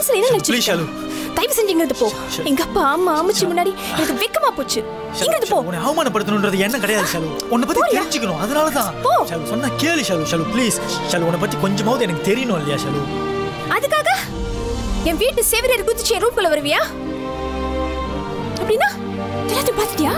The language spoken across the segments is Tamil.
மனசுல என்ன ப்ளீஸ் நினைச்சிட்டு ஷாலு தயவு செஞ்சு இங்கிருந்து போ எங்க அப்பா அம்மா அம்மாச்சி முன்னாடி எனக்கு வெக்கமா போச்சு இங்கிருந்து போ உன்னை அவமானப்படுத்தணுன்றது என்ன கிடையாது ஷாலு உன்னை பத்தி போயா? தெரிஞ்சுக்கணும் அதனால தான் போ. ஷாலு சொன்னா கேளு ஷாலு ஷாலு ப்ளீஸ் ஷாலு உன்னை பத்தி கொஞ்சமாவது எனக்கு தெரியணும் இல்லையா ஷாலு அதுக்காக என் வீட்டு சேவரியர் குதிச்சு என் ரூம்குள்ள வருவியா அப்படின்னா எல்லாத்தையும் பார்த்துட்டியா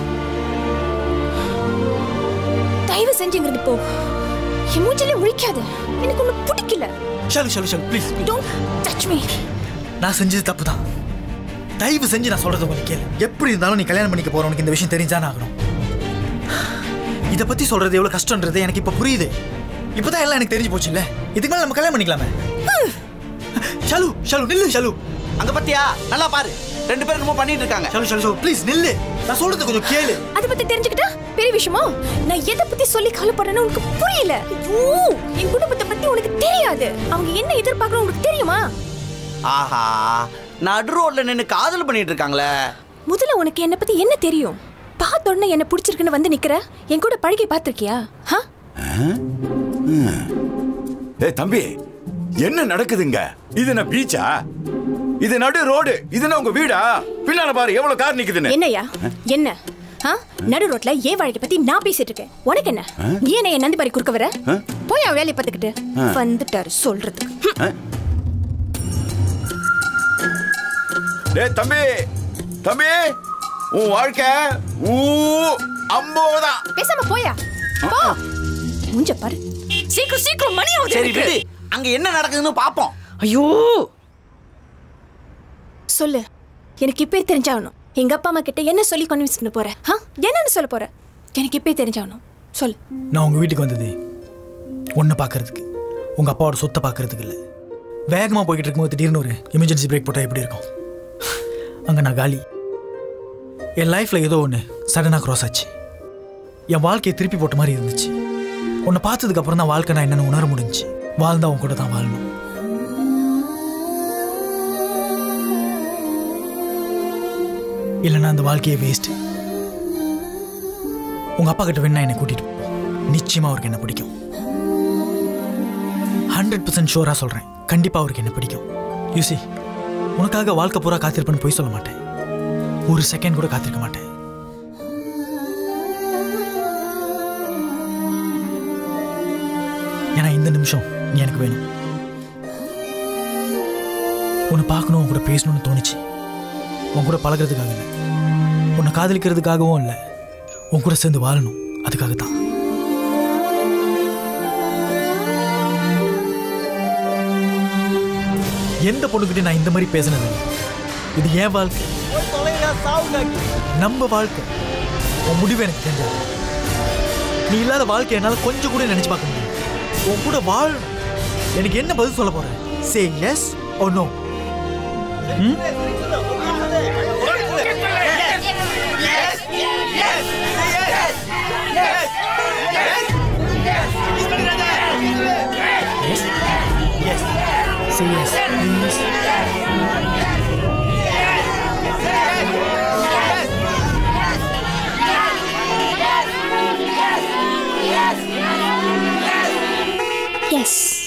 தயவு செஞ்சு இங்கிருந்து போ என் மூஞ்சிலே முழிக்காத எனக்கு ஒண்ணு பிடிக்கல Shalu Shalu Shalu please don't touch me நான் செஞ்சது தப்பு தான் தயவு செஞ்சு நான் சொல்றத கொஞ்சம் கேளு எப்படி இருந்தாலும் நீ கல்யாணம் பண்ணிக்க போற உனக்கு இந்த விஷயம் தெரிஞ்சானே ஆகணும் இத பத்தி சொல்றது எவ்வளவு கஷ்டம்ன்றது எனக்கு இப்ப புரியுது இப்பதான் எல்லாம் எனக்கு தெரிஞ்சு போச்சு இல்ல இதுக்கு மேல நம்ம கல்யாணம் பண்ணிக்கலாமே ஷாலு ஷாலு நில்லு ஷாலு அங்க பாத்தியா நல்லா பாரு ரெண்டு பேரும் என்னமோ பண்ணிட்டு இருக்காங்க ஷாலு ஷாலு ஷாலு ப்ளீஸ் நில்லு நான் சொல்றது கொஞ்சம் கேளு அதை பத்தி தெரிஞ்சுக்கிட்டா பெரிய விஷயமா நான் எதை பத்தி சொல்லி கவலைப்படுறேன்னு உனக்கு புரியல ஐயோ என் குடும்பத்தை பத்தி உனக்கு தெரியாது அவங்க என்ன எதிர்பார்க்கணும் உனக்கு தெரியுமா ஆஹா நடு ரோட்ல நின்னு காதல் பண்ணிட்டு இருக்காங்களே முதல்ல உனக்கு என்ன பத்தி என்ன தெரியும் பார்த்த உடனே என்ன பிடிச்சிருக்குன்னு வந்து நிக்கிற என் கூட பழகி பார்த்திருக்கியா ஹா ஏய் தம்பி என்ன நடக்குதுங்க இது என்ன பீச்சா இது நடு ரோடு இது என்ன உங்க வீடா பின்னால பாரு எவ்வளவு கார் நிக்குதுன்னு என்னய்யா என்ன ஆ? நடு ரோட்ல ஏன் வாழ்க்கை பத்தி நான் பேசிட்டு இருக்கேன் உனக்கு என்ன நீ என்ன என் நந்தி பாரி குறுக்க வர போய் அவன் வேலையை பார்த்துக்கிட்டு வந்துட்டாரு சொல்றதுக்கு ஹம். டேய் தம்பி தம்பி உன் வாழ்க்கை ஊ அம்போதான் பேசாம போயா போ மூஞ்ச பாரு சீக்கிரம் சீக்கிரம் மணி ஆகுது சரி எனக்கு. விடு அங்க என்ன நடக்குதுன்னு பாப்போம் ஐயோ சொல்லு எனக்கு இப்பே தெரிஞ்சாகணும் எங்க அப்பா அம்மா கிட்ட என்ன சொல்லி கன்வின்ஸ் பண்ண போற ஆ? என்னன்னு சொல்ல போற எனக்கு இப்பே தெரிஞ்சாகணும் சொல்லு நான் உங்க வீட்டுக்கு வந்தது உன்னை பார்க்கறதுக்கு உங்க அப்பாவோட சொத்தை பார்க்கறதுக்கு இல்லை வேகமா போய்கிட்டு இருக்கும்போது திடீர்னு ஒரு எமர்ஜென்சி பிரேக் போட்டா எப்படி இருக்கும் அங்க நான் காலி என் லைஃப்ல ஏதோ ஒன்று சடனாக க்ராஸ் ஆச்சு என் வாழ்க்கையை திருப்பி போட்ட மாதிரி இருந்துச்சு உன்னை பார்த்ததுக்கு அப்புறம் தான் வாழ்க்கை நான் என்னன்னு உணர முடிஞ்சுச்சு வாழ்ந்தா உன் கூட தான் வாழணும் இல்லைன்னா அந்த வாழ்க்கையே வேஸ்ட் உங்க அப்பா கிட்ட வேணா என்னை கூட்டிட்டு போ. நிச்சயமா அவருக்கு என்ன பிடிக்கும் ஹண்ட்ரட் பர்சன்ட் ஷோரா சொல்றேன் கண்டிப்பா அவருக்கு என்ன பிடிக்கும் யூசி உனக்காக வாழ்க்கை பூரா காத்திருப்பேன்னு போய் சொல்ல மாட்டேன் ஒரு செகண்ட் கூட காத்திருக்க மாட்டேன் ஏன்னா இந்த நிமிஷம் நீ எனக்கு வேணும் உன்னை பார்க்கணும் உன் கூட பேசணும்னு தோணுச்சு உன் கூட பழகுறதுக்காக இல்லை உன்னை காதலிக்கிறதுக்காகவும் இல்லை உன் கூட சேர்ந்து வாழணும் அதுக்காக தான் எந்த பொண்ணுகிட்ட நான் இந்த மாதிரி பேசினது இல்லை. இது என் வாழ்க்கை நம்ம வாழ்க்கை உன் முடிவு எனக்கு தெரிஞ்சது நீ இல்லாத வாழ்க்கை என்னால கொஞ்சம் கூட நினைச்சு பார்க்க முடியும் உன் கூட வாழணும் எனக்கு என்ன பதில் சொல்ல போற say yes or no Say yes, please. S